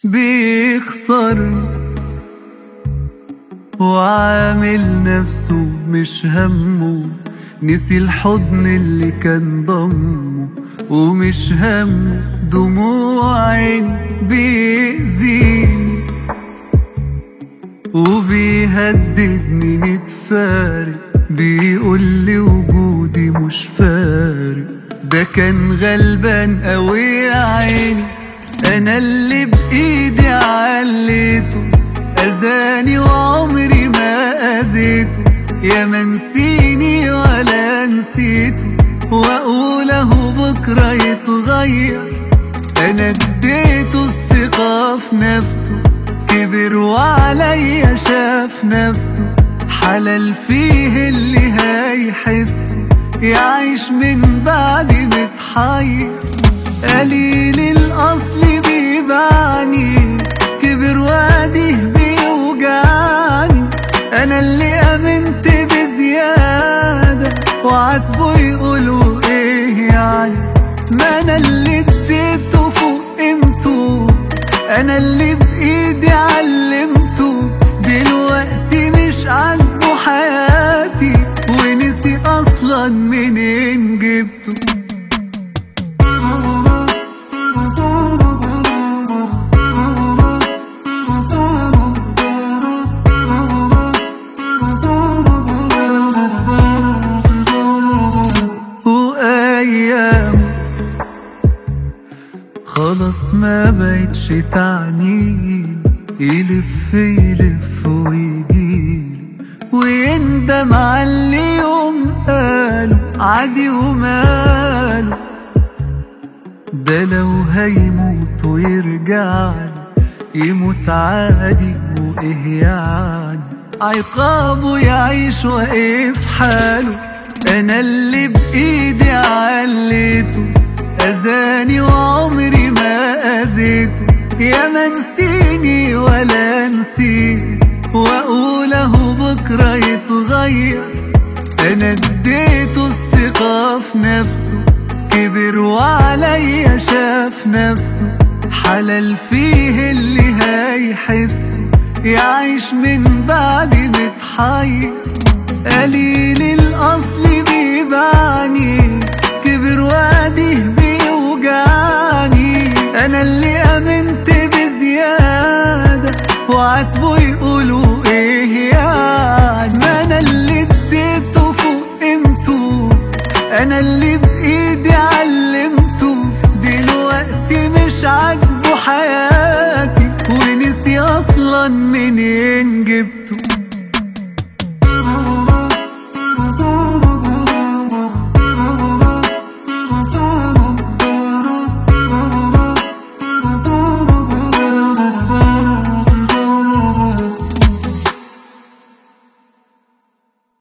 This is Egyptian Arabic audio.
بيخسر وعامل نفسه مش همه نسي الحضن اللي كان ضمه ومش همه دموع عين بيأذيني وبيهددني نتفارق بيقول لي وجودي مش فارق ده كان غلبان قوي يا عيني انا اللي بايدي عليته اذاني وعمري ما اذيته يا منسيني ولا نسيته واقول اهو بكره يتغير انا اديته الثقه في نفسه كبر وعليا شاف نفسه حلال فيه اللي هيحسه يعيش من بعد متحير قليل الاصل بيبعني كبر واديه بيوجعني انا اللي امنت بزياده وعاتبه يقولوا ايه يعني ما انا اللي اديته فوق قيمته انا اللي بايدي علمته دلوقتي مش عاجبه حياتي ونسي اصلا منين جبته وايام خلاص ما بقتش تعنيني يلف يلف ويجيلي ويندم على اللي يوم قاله عادي وماله ده لو هيموت ويرجعلي يموت عادي وايه يعني عقابه يعيش واقف حاله انا اللي بايدي عليته اذاني وعمري ما اذيته يا منسيني ولا نسيت واقول اهو بكره يتغير انا اديته الثقه في نفسه كبر وعليا شاف نفسه حلال فيه اللي هيحسه يعيش من بعد متحير قليل الاصل بيبعني كبر واديه بيوجعني انا اللي امنت بزياده وعاتبه يقولوا ايه يعني ما انا اللي اديته فوق قيمته انا اللي بايدي علمته دلوقتي مش عاجبه حياتي ونسي اصلا منين جبته